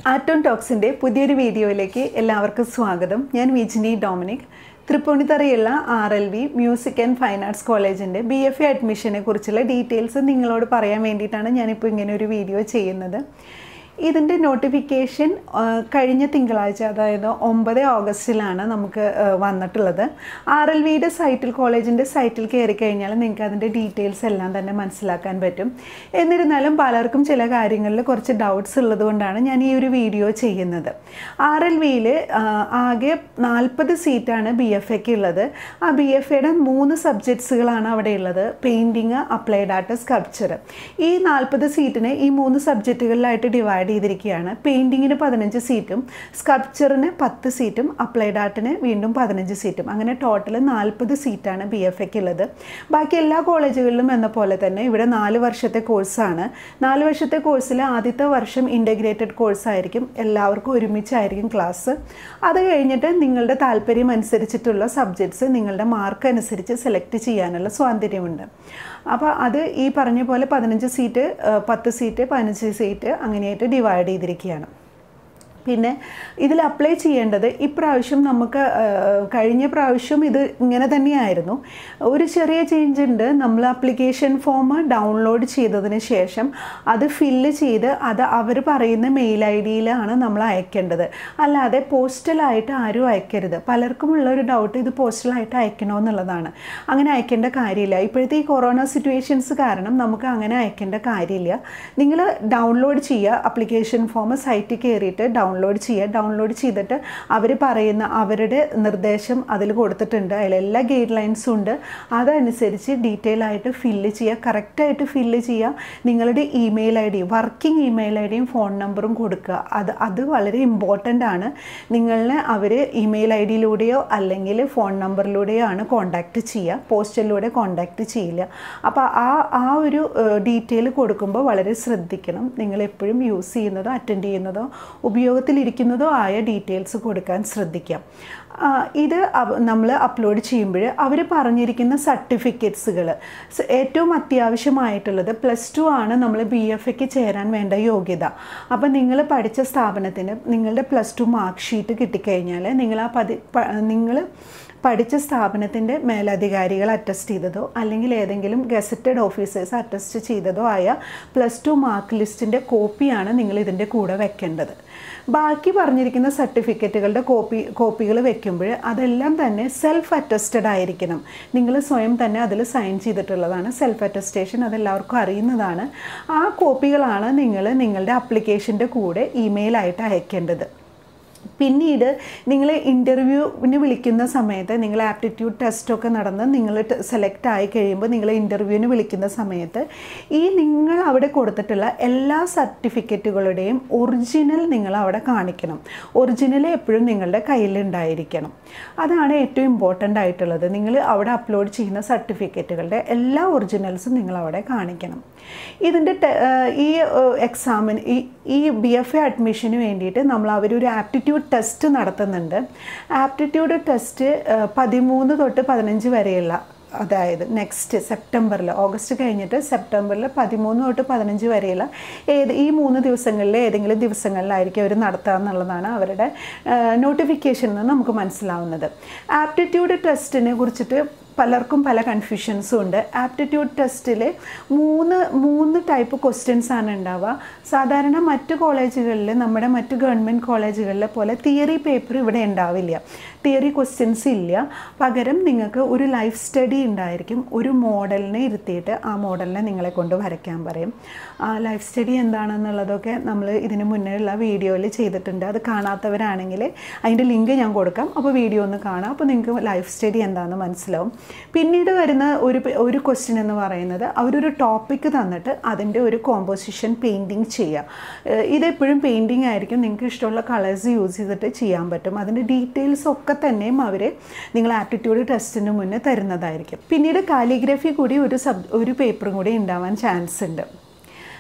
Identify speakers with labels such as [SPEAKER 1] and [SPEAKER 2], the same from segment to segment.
[SPEAKER 1] ആറ്റോൺ ടോക്സിൻ്റെ പുതിയൊരു വീഡിയോയിലേക്ക് എല്ലാവർക്കും സ്വാഗതം ഞാൻ വിജിനി ഡൊമിനിക് തൃപ്പൂണിത്തറയുള്ള R L V music and fine arts കോളേജിൻ്റെ ബി എഫ് എ അഡ്മിഷനെ കുറിച്ചുള്ള ഡീറ്റെയിൽസ് നിങ്ങളോട് പറയാൻ വേണ്ടിയിട്ടാണ് ഞാനിപ്പോൾ ഇങ്ങനെ ഒരു വീഡിയോ ചെയ്യുന്നത് ഇതിൻ്റെ നോട്ടിഫിക്കേഷൻ കഴിഞ്ഞ തിങ്കളാഴ്ച അതായത് ഒമ്പത് ഓഗസ്റ്റിലാണ് നമുക്ക് ആ, വന്നിട്ടുള്ളത് ആർ എൽ വിയുടെ സൈറ്റിൽ കോളേജിൻ്റെ സൈറ്റിൽ കയറി കഴിഞ്ഞാൽ നിങ്ങൾക്ക് അതിൻ്റെ ഡീറ്റെയിൽസ് എല്ലാം തന്നെ മനസ്സിലാക്കാൻ പറ്റും എന്നിരുന്നാലും പലർക്കും ചില കാര്യങ്ങളിൽ കുറച്ച് ഡൗട്ട്സ് ഉള്ളത് കൊണ്ടാണ് ഞാൻ ഈ ഒരു വീഡിയോ ചെയ്യുന്നത് ആർ എൽ വിയിൽ ആകെ നാൽപ്പത് സീറ്റാണ് ബി എഫ് എക്ക് ഉള്ളത് ആ ബി എഫ് എയുടെ മൂന്ന് സബ്ജക്ട്സുകളാണ് അവിടെ ഉള്ളത് പെയിൻറ്റിങ് അപ്ലൈഡ് ആർട്ട് സ്കൾപ്ചർ ഈ നാൽപ്പത് സീറ്റിനെ ഈ മൂന്ന് സബ്ജക്റ്റുകളിലായിട്ട് ഡിവൈഡ് ചെയ്തിരിക്കുകയാണ് പെയിൻറ്റിങ്ങിന് പതിനഞ്ച് സീറ്റും സ്കൾപ്ചറിന് പത്ത് സീറ്റും അപ്ലൈഡ് ആർട്ടിന് വീണ്ടും പതിനഞ്ച് സീറ്റും അങ്ങനെ ടോട്ടൽ നാൽപ്പത് സീറ്റാണ് ബി എഫ് എക്ക് ഉള്ളത് ബാക്കി എല്ലാ കോളേജുകളിലും എന്ന പോലെ തന്നെ ഇവിടെ നാല് വർഷത്തെ കോഴ്സാണ് നാല് വർഷത്തെ കോഴ്സിൽ ആദ്യത്തെ വർഷം ഇൻ്റഗ്രേറ്റഡ് കോഴ്സായിരിക്കും എല്ലാവർക്കും ഒരുമിച്ചായിരിക്കും ക്ലാസ് അത് കഴിഞ്ഞിട്ട് നിങ്ങളുടെ താല്പര്യം അനുസരിച്ചിട്ടുള്ള സബ്ജക്ട്സ് നിങ്ങളുടെ മാർക്ക് അനുസരിച്ച് സെലക്ട് ചെയ്യാനുള്ള സ്വാതന്ത്ര്യമുണ്ട് അപ്പോൾ അത് ഈ പറഞ്ഞ പോലെ പതിനഞ്ച് സീറ്റ് ആ, പത്ത് സീറ്റ് പതിനഞ്ച് സീറ്റ് അങ്ങനെയായിട്ട് ഡിവൈഡ് ചെയ്തിരിക്കുകയാണ് പിന്നെ ഇതിൽ അപ്ലൈ ചെയ്യേണ്ടത് ഇപ്രാവശ്യം നമുക്ക് ആ, കഴിഞ്ഞ പ്രാവശ്യം ഇത് ഇങ്ങനെ തന്നെയായിരുന്നു ഒരു ചെറിയ ചേഞ്ച് ഉണ്ട് നമ്മൾ അപ്ലിക്കേഷൻ ഫോം ഡൗൺലോഡ് ചെയ്തതിന് ശേഷം അത് ഫില്ല് ചെയ്ത് അത് അവർ പറയുന്ന മെയിൽ ഐ ഡിയിലാണ് നമ്മൾ അയക്കേണ്ടത് അല്ലാതെ പോസ്റ്റലായിട്ട് ആരും അയക്കരുത് പലർക്കും ഉള്ള ഒരു ഡൗട്ട് ഇത് പോസ്റ്റലായിട്ട് അയക്കണമെന്നുള്ളതാണ് അങ്ങനെ അയക്കേണ്ട കാര്യമില്ല ഇപ്പോഴത്തെ ഈ കൊറോണ സിറ്റുവേഷൻസ് കാരണം നമുക്ക് അങ്ങനെ അയക്കേണ്ട കാര്യമില്ല നിങ്ങൾ ഡൗൺലോഡ് ചെയ്യുക അപ്ലിക്കേഷൻ ഫോം സൈറ്റിൽ കയറിയിട്ട് ഡൗൺലോഡ് ചെയ്യുക ഡൗൺലോഡ് ചെയ്തിട്ട് അവർ പറയുന്ന അവരുടെ നിർദ്ദേശം അതിൽ കൊടുത്തിട്ടുണ്ട് അതിലെല്ലാ ഗൈഡ് ലൈൻസും ഉണ്ട് അതനുസരിച്ച് ഡീറ്റെയിൽ ആയിട്ട് ഫില്ല് ചെയ്യുക കറക്റ്റായിട്ട് ഫില്ല് ചെയ്യുക നിങ്ങളുടെ email ID working email I ഡിയും ഫോൺ നമ്പറും കൊടുക്കുക അത് അത് വളരെ ഇമ്പോർട്ടൻ്റ് ആണ് നിങ്ങളെ അവർ ഇമെയിൽ ഐ ഡിയിലൂടെയോ അല്ലെങ്കിൽ ഫോൺ നമ്പറിലൂടെയോ ആണ് കോൺടാക്റ്റ് ചെയ്യുക പോസ്റ്റലിലൂടെ കോൺടാക്റ്റ് ചെയ്യില്ല അപ്പോൾ ആ ആ ഒരു ഡീറ്റെയിൽ കൊടുക്കുമ്പോൾ വളരെ ശ്രദ്ധിക്കണം നിങ്ങൾ എപ്പോഴും യൂസ് ചെയ്യുന്നതോ അറ്റൻഡ് ചെയ്യുന്നതോ ഉപയോഗത്തിലിരിക്കുന്നതോ ആയ ഡീറ്റെയിൽസ് കൊടുക്കാൻ ശ്രദ്ധിക്കാം ആ, ഇത് നമ്മൾ അപ്ലോഡ് ചെയ്യുമ്പോൾ അവർ പറഞ്ഞിരിക്കുന്ന സർട്ടിഫിക്കറ്റ്സുകൾ ഏറ്റവും അത്യാവശ്യമായിട്ടുള്ളത് പ്ലസ് ടു ആണ് നമ്മൾ ബി എഫ് എക്ക് ചേരാൻ വേണ്ട യോഗ്യത അപ്പോൾ നിങ്ങൾ പഠിച്ച സ്ഥാപനത്തിന് നിങ്ങളുടെ പ്ലസ് ടു മാർക്ക് ഷീറ്റ് കിട്ടിക്കഴിഞ്ഞാൽ നിങ്ങൾ ആ പതി നിങ്ങൾ പഠിച്ച സ്ഥാപനത്തിൻ്റെ മേലധികാരികൾ അറ്റസ്റ്റ് ചെയ്തതോ അല്ലെങ്കിൽ ഏതെങ്കിലും ഗസറ്റഡ് ഓഫീസേഴ്സ് അറ്റസ്റ്റ് ചെയ്തതോ ആയ പ്ലസ് ടു മാർക്ക് ലിസ്റ്റിൻ്റെ കോപ്പിയാണ് നിങ്ങൾ ഇതിൻ്റെ കൂടെ വെക്കേണ്ടത് ബാക്കി പറഞ്ഞിരിക്കുന്ന സർട്ടിഫിക്കറ്റുകളുടെ കോപ്പി കോപ്പികൾ വെക്കുമ്പോൾ അതെല്ലാം തന്നെ സെൽഫ് അറ്റസ്റ്റഡ് ആയിരിക്കണം നിങ്ങൾ സ്വയം തന്നെ അതിൽ സൈൻ ചെയ്തിട്ടുള്ളതാണ് സെൽഫ് അറ്റസ്റ്റേഷൻ അതെല്ലാവർക്കും അറിയുന്നതാണ് ആ കോപ്പികളാണ് നിങ്ങൾ നിങ്ങളുടെ അപ്ലിക്കേഷൻ്റെ കൂടെ ഇമെയിലായിട്ട് അയക്കേണ്ടത് പിന്നീട് നിങ്ങൾ ഇൻ്റർവ്യൂവിന് വിളിക്കുന്ന സമയത്ത് നിങ്ങൾ ആപ്റ്റിറ്റ്യൂഡ് ടെസ്റ്റൊക്കെ നടന്ന് നിങ്ങൾ സെലക്ട് ആയി കഴിയുമ്പോൾ നിങ്ങൾ ഇൻ്റർവ്യൂവിന് വിളിക്കുന്ന സമയത്ത് ഈ നിങ്ങൾ അവിടെ കൊടുത്തിട്ടുള്ള എല്ലാ സർട്ടിഫിക്കറ്റുകളുടെയും ഒറിജിനൽ നിങ്ങൾ അവിടെ കാണിക്കണം ഒറിജിനൽ എപ്പോഴും നിങ്ങളുടെ കയ്യിലുണ്ടായിരിക്കണം അതാണ് ഏറ്റവും ഇമ്പോർട്ടൻ്റ് ആയിട്ടുള്ളത് നിങ്ങൾ അവിടെ അപ്ലോഡ് ചെയ്യുന്ന സർട്ടിഫിക്കറ്റുകളുടെ എല്ലാ ഒറിജിനൽസും നിങ്ങൾ അവിടെ കാണിക്കണം ഇതിൻ്റെ ടെ- ഏഹ് ഈ എക്സാമിന് ഈ ഈ ബി എഫ് എ അഡ്മിഷന് വേണ്ടിയിട്ട് നമ്മൾ അവരൊരു ആപ്റ്റിറ്റ്യൂഡ് ടെസ്റ്റ് നടത്തുന്നുണ്ട് ആപ്റ്റിറ്റ്യൂഡ് ടെസ്റ്റ് പതിമൂന്ന് തൊട്ട് പതിനഞ്ച് വരെയുള്ള അതായത് നെക്സ്റ്റ് സെപ്റ്റംബറിൽ ഓഗസ്റ്റ് കഴിഞ്ഞിട്ട് സെപ്റ്റംബറിൽ പതിമൂന്ന് തൊട്ട് പതിനഞ്ച് വരെയുള്ള ഏത് ഈ മൂന്ന് ദിവസങ്ങളിൽ ഏതെങ്കിലും ദിവസങ്ങളിലായിരിക്കും അവർ നടത്തുക എന്നുള്ളതാണ് അവരുടെ നോട്ടിഫിക്കേഷനിൽ നിന്ന് നമുക്ക് മനസ്സിലാവുന്നത് ആപ്റ്റിറ്റ്യൂഡ് ടെസ്റ്റിനെ കുറിച്ചിട്ട് പലർക്കും പല കൺഫ്യൂഷൻസും ഉണ്ട് ആപ്റ്റിറ്റ്യൂഡ് ടെസ്റ്റിൽ മൂന്ന് മൂന്ന് ടൈപ്പ് ക്വസ്റ്റ്യൻസ് ആണ് ഉണ്ടാവുക സാധാരണ മറ്റ് കോളേജുകളിൽ നമ്മുടെ മറ്റ് ഗവൺമെൻറ് കോളേജുകളിലെ പോലെ തിയറി പേപ്പർ ഇവിടെ ഉണ്ടാവില്ല തിയറി ക്വസ്റ്റ്യൻസ് ഇല്ല പകരം നിങ്ങൾക്ക് ഒരു ലൈഫ് സ്റ്റഡി ഉണ്ടായിരിക്കും ഒരു മോഡലിനെ ഇരുത്തിയിട്ട് ആ മോഡലിനെ നിങ്ങളെ കൊണ്ട് വരയ്ക്കാൻ പറയും ആ ലൈഫ് സ്റ്റഡി എന്താണെന്നുള്ളതൊക്കെ നമ്മൾ ഇതിന് മുന്നേ ഉള്ള വീഡിയോയിൽ ചെയ്തിട്ടുണ്ട് അത് കാണാത്തവരാണെങ്കിൽ അതിൻ്റെ ലിങ്ക് ഞാൻ കൊടുക്കാം അപ്പോൾ വീഡിയോ ഒന്ന് കാണാം അപ്പോൾ നിങ്ങൾക്ക് ലൈഫ് സ്റ്റഡി എന്താണെന്ന് മനസ്സിലാവും പിന്നീട് വരുന്ന ഒരു പ- ഒരു ക്വസ്റ്റ്യൻ എന്ന് പറയുന്നത് അവരൊരു ടോപ്പിക്ക് തന്നിട്ട് അതിൻ്റെ ഒരു കോമ്പോസിഷൻ പെയിൻറ്റിങ് ചെയ്യുക ഏഹ് ഇതെപ്പോഴും പെയിൻറ്റിങ് ആയിരിക്കും നിങ്ങൾക്ക് ഇഷ്ടമുള്ള കളേഴ്സ് യൂസ് ചെയ്തിട്ട് ചെയ്യാൻ പറ്റും അതിൻ്റെ ഡീറ്റെയിൽസ് ഒക്കെ തന്നെയും അവർ നിങ്ങൾ ആപ്റ്റിറ്റ്യൂഡ് ടെസ്റ്റിന് മുന്നേ തരുന്നതായിരിക്കും പിന്നീട് കാലിഗ്രഫി കൂടി ഒരു സബ് ഒരു പേപ്പറും കൂടി ഉണ്ടാവാൻ ചാൻസ് ഉണ്ട്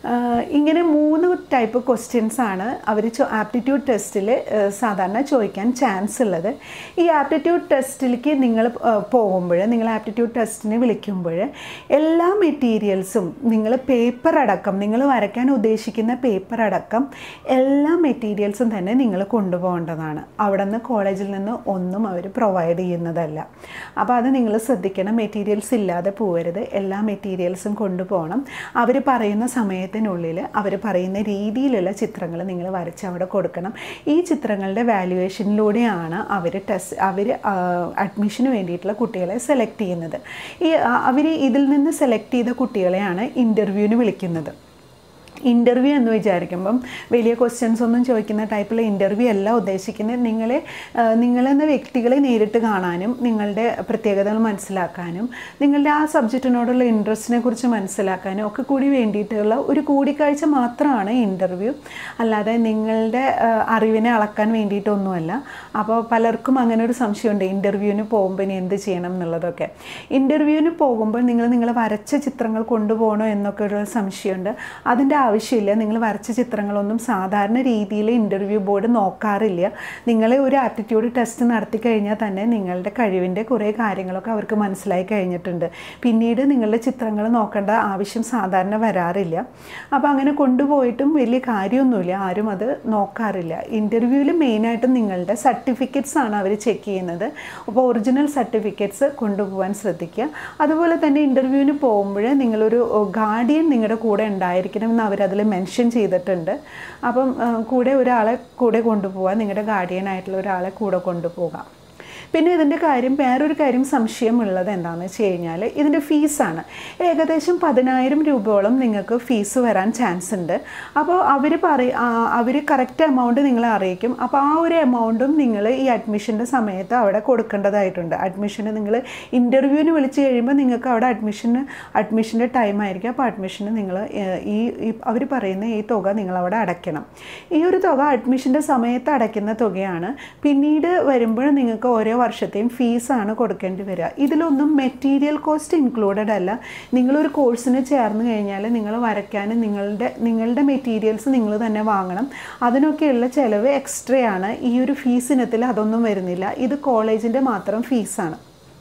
[SPEAKER 1] ആഹ് ഇങ്ങനെ മൂന്ന് ടൈപ്പ് ക്വസ്റ്റ്യൻസ് ആണ് അവർ ആപ്റ്റിറ്റ്യൂഡ് ടെസ്റ്റിൽ സാധാരണ ചോദിക്കാൻ ചാൻസ് ഉള്ളത് ഈ ആപ്റ്റിറ്റ്യൂഡ് ടെസ്റ്റിലേക്ക് നിങ്ങൾ പോകുമ്പോൾ നിങ്ങൾ ആപ്റ്റിറ്റ്യൂഡ് ടെസ്റ്റിന് വിളിക്കുമ്പോൾ എല്ലാ മെറ്റീരിയൽസും നിങ്ങൾ പേപ്പർ അടക്കം നിങ്ങൾ വരയ്ക്കാൻ ഉദ്ദേശിക്കുന്ന പേപ്പർ അടക്കം എല്ലാ മെറ്റീരിയൽസും തന്നെ നിങ്ങൾ കൊണ്ടുപോകേണ്ടതാണ് അവിടെ നിന്ന് കോളേജിൽ നിന്ന് ഒന്നും അവർ പ്രൊവൈഡ് ചെയ്യുന്നതല്ല അപ്പോൾ അത് നിങ്ങൾ ശ്രദ്ധിക്കണം മെറ്റീരിയൽസ് ഇല്ലാതെ പോകരുത് എല്ലാ മെറ്റീരിയൽസും കൊണ്ടുപോകണം അവർ പറയുന്ന സമയത്തിനുള്ളിൽ അവർ പറയുന്ന രീതിയിലുള്ള ചിത്രങ്ങൾ നിങ്ങൾ വരച്ച് അവിടെ കൊടുക്കണം ഈ ചിത്രങ്ങളുടെ വാല്യുവേഷനിലൂടെയാണ് അവർ ടെസ്റ്റ് അവർ അഡ്മിഷന് വേണ്ടിയിട്ടുള്ള കുട്ടികളെ സെലക്ട് ചെയ്യുന്നത് ഈ അവർ ഇതിൽ നിന്ന് സെലക്ട് ചെയ്ത കുട്ടികളെയാണ് ഇൻ്റർവ്യൂവിന് വിളിക്കുന്നത് ഇൻ്റർവ്യൂ എന്ന് വിചാരിക്കുമ്പം വലിയ ക്വസ്റ്റ്യൻസ് ഒന്നും ചോദിക്കുന്ന ടൈപ്പുള്ള ഇൻ്റർവ്യൂ അല്ല ഉദ്ദേശിക്കുന്നത് നിങ്ങളെ ആ, നിങ്ങളെന്ന വ്യക്തികളെ നേരിട്ട് കാണാനും നിങ്ങളുടെ പ്രത്യേകതകൾ മനസ്സിലാക്കാനും നിങ്ങളുടെ ആ സബ്ജക്റ്റിനോടുള്ള ഇൻട്രസ്റ്റിനെ കുറിച്ച് മനസ്സിലാക്കാനും ഒക്കെ കൂടി വേണ്ടിയിട്ടുള്ള ഒരു കൂടിക്കാഴ്ച മാത്രമാണ് ഇൻ്റർവ്യൂ അല്ലാതെ നിങ്ങളുടെ ആ, അറിവിനെ അളക്കാൻ വേണ്ടിയിട്ടൊന്നുമല്ല അപ്പോൾ പലർക്കും അങ്ങനെ ഒരു സംശയമുണ്ട് ഇൻ്റർവ്യൂവിന് പോകുമ്പോൾ ഇനി എന്ത് ചെയ്യണം എന്നുള്ളതൊക്കെ ഇൻ്റർവ്യൂവിന് പോകുമ്പോൾ നിങ്ങൾ നിങ്ങൾ വരച്ച ചിത്രങ്ങൾ കൊണ്ടുപോകണോ എന്നൊക്കെ ഒരു സംശയമുണ്ട് അതിൻ്റെ ആവശ്യമില്ല നിങ്ങൾ വരച്ച ചിത്രങ്ങളൊന്നും സാധാരണ രീതിയിൽ ഇൻ്റർവ്യൂ ബോർഡ് നോക്കാറില്ല നിങ്ങളെ ഒരു ആപ്റ്റിറ്റ്യൂഡ് ടെസ്റ്റ് നടത്തി കഴിഞ്ഞാൽ തന്നെ നിങ്ങളുടെ കഴിവിൻ്റെ കുറേ കാര്യങ്ങളൊക്കെ അവർക്ക് മനസ്സിലായി കഴിഞ്ഞിട്ടുണ്ട് പിന്നീട് നിങ്ങളുടെ ചിത്രങ്ങൾ നോക്കേണ്ട ആവശ്യം സാധാരണ വരാറില്ല അപ്പോൾ അങ്ങനെ കൊണ്ടുപോയിട്ടും വലിയ കാര്യമൊന്നുമില്ല ആരും അത് നോക്കാറില്ല ഇൻ്റർവ്യൂവിൽ മെയിനായിട്ടും നിങ്ങളുടെ സർട്ടിഫിക്കറ്റ്സ് ആണ് അവർ ചെക്ക് ചെയ്യുന്നത് അപ്പോൾ ഒറിജിനൽ സർട്ടിഫിക്കറ്റ്സ് കൊണ്ടുപോകാൻ ശ്രദ്ധിക്കുക അതുപോലെ തന്നെ ഇൻ്റർവ്യൂവിന് പോകുമ്പോൾ നിങ്ങളൊരു ഗാർഡിയൻ നിങ്ങളുടെ കൂടെ ഉണ്ടായിരിക്കണം എന്ന് അവരതിൽ മെൻഷൻ ചെയ്തിട്ടുണ്ട് അപ്പം ആ, കൂടെ ഒരാളെ കൂടെ കൊണ്ടുപോകാം നിങ്ങളുടെ ഗാർഡിയൻ ആയിട്ടുള്ള ഒരാളെ കൂടെ കൊണ്ടുപോകാം പിന്നെ ഇതിൻ്റെ കാര്യം വേറൊരു കാര്യം സംശയമുള്ളത് എന്താണെന്ന് വെച്ച് കഴിഞ്ഞാൽ ഇതിൻ്റെ ഫീസാണ് ഏകദേശം പതിനായിരം രൂപയോളം നിങ്ങൾക്ക് ഫീസ് വരാൻ ചാൻസ് ഉണ്ട് അപ്പോൾ അവർ പറയും അവർ കറക്റ്റ് എമൗണ്ട് നിങ്ങളെ അറിയിക്കും അപ്പോൾ ആ ഒരു എമൗണ്ടും നിങ്ങൾ ഈ അഡ്മിഷൻ്റെ സമയത്ത് അവിടെ കൊടുക്കേണ്ടതായിട്ടുണ്ട് അഡ്മിഷന് നിങ്ങൾ ഇൻ്റർവ്യൂവിന് വിളിച്ച് കഴിയുമ്പോൾ നിങ്ങൾക്ക് അവിടെ അഡ്മിഷന് അഡ്മിഷൻ്റെ ടൈം ആയിരിക്കും അപ്പോൾ അഡ്മിഷന് നിങ്ങൾ ഈ അവർ പറയുന്ന ഈ തുക നിങ്ങൾ അവിടെ അടയ്ക്കണം ഈ ഒരു തുക അഡ്മിഷൻ്റെ സമയത്ത് അടയ്ക്കുന്ന തുകയാണ് പിന്നീട് വരുമ്പോൾ നിങ്ങൾക്ക് ഓരോ വർഷത്തെയും ഫീസാണ് കൊടുക്കേണ്ടി വരിക ഇതിലൊന്നും മെറ്റീരിയൽ കോസ്റ്റ് ഇൻക്ലൂഡഡ് അല്ല നിങ്ങളൊരു കോഴ്സിന് ചേർന്ന് കഴിഞ്ഞാൽ നിങ്ങൾ വരയ്ക്കാനും നിങ്ങളുടെ നിങ്ങളുടെ മെറ്റീരിയൽസ് നിങ്ങൾ തന്നെ വാങ്ങണം അതിനൊക്കെയുള്ള ചിലവ് എക്സ്ട്രയാണ് ഈ ഒരു ഫീസ് ഇനത്തിൽ അതൊന്നും വരുന്നില്ല ഇത് കോളേജിൻ്റെ മാത്രം ഫീസാണ്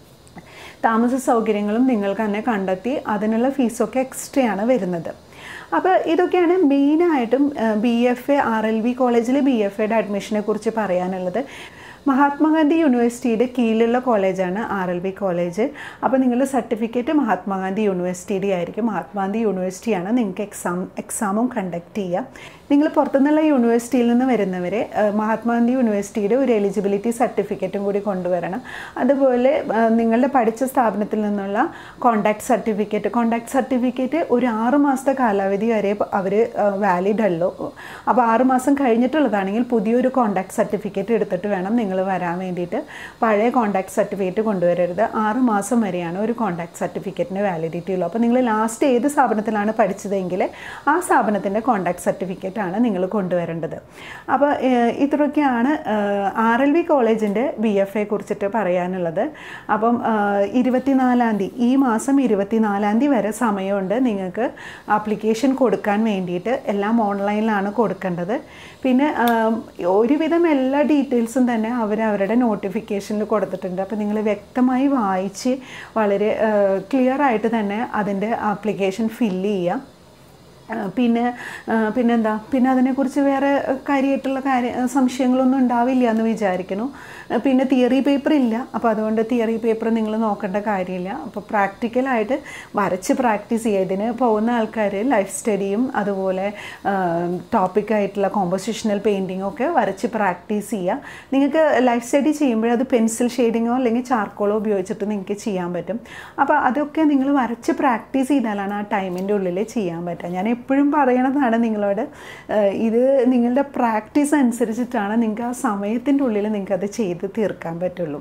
[SPEAKER 1] താമസ സൗകര്യങ്ങളും നിങ്ങൾക്ക് തന്നെ കണ്ടെത്തി അതിനുള്ള ഫീസൊക്കെ എക്സ്ട്രയാണ് വരുന്നത് അപ്പോൾ ഇതൊക്കെയാണ് മെയിനായിട്ടും B F A R L V കോളേജിൽ ബി എഫ് എയുടെ അഡ്മിഷനെ കുറിച്ച് പറയാനുള്ളത് മഹാത്മാഗാന്ധി യൂണിവേഴ്സിറ്റിയുടെ കീഴിലുള്ള കോളേജാണ് ആർ എൽ ബി കോളേജ് അപ്പോൾ നിങ്ങളുടെ സർട്ടിഫിക്കറ്റ് മഹാത്മാഗാന്ധി യൂണിവേഴ്സിറ്റിയുടെ ആയിരിക്കും മഹാത്മാഗാന്ധി യൂണിവേഴ്സിറ്റിയാണ് നിങ്ങൾക്ക് എക്സാം എക്സാമും കണ്ടക്ട് ചെയ്യുക നിങ്ങൾ പുറത്തുനിന്നുള്ള യൂണിവേഴ്സിറ്റിയിൽ നിന്ന് വരുന്നവരെ ഏഹ്, മഹാത്മാഗാന്ധി യൂണിവേഴ്സിറ്റിയുടെ ഒരു എലിജിബിലിറ്റി സർട്ടിഫിക്കറ്റും കൂടി കൊണ്ടുവരണം അതുപോലെ ഏഹ്, നിങ്ങളുടെ പഠിച്ച സ്ഥാപനത്തിൽ നിന്നുള്ള കോണ്ടാക്ട് സർട്ടിഫിക്കറ്റ് കോണ്ടാക്ട് സർട്ടിഫിക്കറ്റ് ഒരു ആറ് മാസത്തെ കാലാവധി വരെ അവർ വാലിഡ് ഉള്ളൂ അപ്പോൾ ആറ് മാസം കഴിഞ്ഞിട്ടുള്ളതാണെങ്കിൽ പുതിയൊരു കോണ്ടാക്ട് സർട്ടിഫിക്കറ്റ് എടുത്തിട്ട് വേണം നിങ്ങൾ വരാൻ വേണ്ടിയിട്ട് പഴയ കോണ്ടാക്ട് സർട്ടിഫിക്കറ്റ് കൊണ്ടുവരരുത് ആറ് മാസം വരെയാണ് ഒരു കോണ്ടാക്ട് സർട്ടിഫിക്കറ്റിന് വാലിഡിറ്റി ഉള്ളൂ അപ്പോൾ നിങ്ങൾ ലാസ്റ്റ് ഏത് സ്ഥാപനത്തിലാണ് പഠിച്ചതെങ്കിൽ ആ സ്ഥാപനത്തിൻ്റെ കോണ്ടാക്ട് സർട്ടിഫിക്കറ്റ് ആണ് നിങ്ങൾ കൊണ്ടുവരേണ്ടത് അപ്പോൾ ഏഹ്, ഇത്രയൊക്കെയാണ് ആർ എൽ വി കോളേജിൻ്റെ ബി എഫ് എ കുറിച്ചിട്ട് പറയാനുള്ളത് അപ്പം ഏഹ്, ഇരുപത്തിനാലാം തീയതി ഈ മാസം ഇരുപത്തിനാലാം തീയതി വരെ സമയമുണ്ട് നിങ്ങൾക്ക് ആപ്ലിക്കേഷൻ കൊടുക്കാൻ വേണ്ടിയിട്ട് എല്ലാം ഓൺലൈനിലാണ് കൊടുക്കേണ്ടത് പിന്നെ ആം, ഒരുവിധം എല്ലാ ഡീറ്റെയിൽസും തന്നെ അവർ അവരുടെ നോട്ടിഫിക്കേഷനിൽ കൊടുത്തിട്ടുണ്ട് അപ്പോൾ നിങ്ങൾ വ്യക്തമായി വായിച്ച് വളരെ ക്ലിയർ ആയിട്ട് തന്നെ അതിൻ്റെ ആപ്ലിക്കേഷൻ ഫില്ല് ചെയ്യുക ആ, പിന്നെ ആ, പിന്നെന്താ പിന്നെ അതിനെക്കുറിച്ച് വേറെ കാര്യമായിട്ടുള്ള കാര്യ സംശയങ്ങളൊന്നും ഉണ്ടാവില്ല എന്ന് വിചാരിക്കുന്നു ആ, പിന്നെ തിയറി പേപ്പർ ഇല്ല അപ്പോൾ അതുകൊണ്ട് തിയറി പേപ്പർ നിങ്ങൾ നോക്കേണ്ട കാര്യമില്ല അപ്പോൾ പ്രാക്ടിക്കലായിട്ട് വരച്ച് പ്രാക്ടീസ് ചെയ്യുക ഇതിന് പോകുന്ന ആൾക്കാർ ലൈഫ് സ്റ്റഡിയും അതുപോലെ ടോപ്പിക്കായിട്ടുള്ള കോമ്പോസിഷണൽ പെയിൻറ്റിങ്ങും ഒക്കെ വരച്ച് പ്രാക്ടീസ് ചെയ്യുക നിങ്ങൾക്ക് ലൈഫ് സ്റ്റഡി ചെയ്യുമ്പോൾ അത് പെൻസിൽ ഷെയ്ഡിങ്ങോ അല്ലെങ്കിൽ ചാർക്കോളോ ഉപയോഗിച്ചിട്ട് നിങ്ങൾക്ക് ചെയ്യാൻ പറ്റും അപ്പോൾ അതൊക്കെ നിങ്ങൾ വരച്ച് പ്രാക്ടീസ് ചെയ്താലാണ് ആ ടൈമിൻ്റെ ഉള്ളിൽ ചെയ്യാൻ പറ്റുക ഞാൻ എപ്പോഴും പറയണതാണ് നിങ്ങളോട് ഏഹ് ഇത് നിങ്ങളുടെ പ്രാക്ടീസ് അനുസരിച്ചിട്ടാണ് നിങ്ങൾക്ക് ആ സമയത്തിൻ്റെ ഉള്ളിൽ നിങ്ങൾക്ക് അത് ചെയ്ത് തീർക്കാൻ പറ്റുള്ളൂ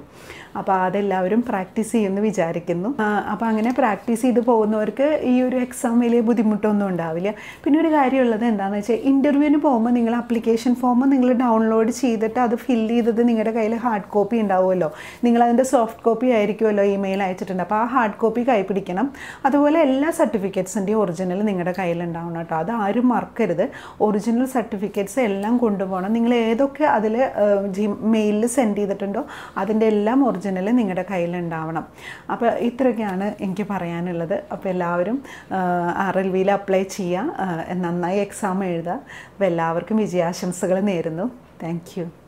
[SPEAKER 1] അപ്പോൾ അതെല്ലാവരും പ്രാക്ടീസ് ചെയ്യുമെന്ന് വിചാരിക്കുന്നു അപ്പോൾ അങ്ങനെ പ്രാക്ടീസ് ചെയ്ത് പോകുന്നവർക്ക് ഈ ഒരു എക്സാം വലിയ ബുദ്ധിമുട്ടൊന്നും ഉണ്ടാവില്ല പിന്നെ ഒരു കാര്യമുള്ളത് എന്താണെന്ന് വെച്ചാൽ ഇൻ്റർവ്യൂവിന് പോകുമ്പോൾ നിങ്ങൾ ആപ്ലിക്കേഷൻ ഫോം നിങ്ങൾ ഡൗൺലോഡ് ചെയ്തിട്ട് അത് ഫില്ല് ചെയ്തത് നിങ്ങളുടെ കയ്യിൽ ഹാർഡ് കോപ്പി ഉണ്ടാവുമല്ലോ നിങ്ങൾ അതിൻ്റെ സോഫ്റ്റ് കോപ്പി ആയിരിക്കുമല്ലോ ഇമെയിൽ അയച്ചിട്ടുണ്ട് അപ്പോൾ ആ ഹാർഡ് കോപ്പി കൈ പിടിക്കണം അതുപോലെ എല്ലാ സർട്ടിഫിക്കറ്റ്സിൻ്റെയും ഒറിജിനൽ നിങ്ങളുടെ കയ്യിലുണ്ടാവണം കേട്ടോ അത് ആരും മറക്കരുത് ഒറിജിനൽ സർട്ടിഫിക്കറ്റ്സ് എല്ലാം കൊണ്ടുപോകണം നിങ്ങൾ ഏതൊക്കെ അതിൽ ജി മെയിലിൽ സെൻഡ് ചെയ്തിട്ടുണ്ടോ അതിൻ്റെ എല്ലാം ഒറിജിനൽ നിങ്ങളുടെ കയ്യിലുണ്ടാവണം അപ്പോൾ ഇത്രയൊക്കെയാണ് എനിക്ക് പറയാനുള്ളത് അപ്പോൾ എല്ലാവരും ആർ എൽ വിയിൽ അപ്ലൈ ചെയ്യുക നന്നായി എക്സാം എഴുതുക അപ്പോൾ എല്ലാവർക്കും വിജയാശംസകൾ നേരുന്നു താങ്ക് യു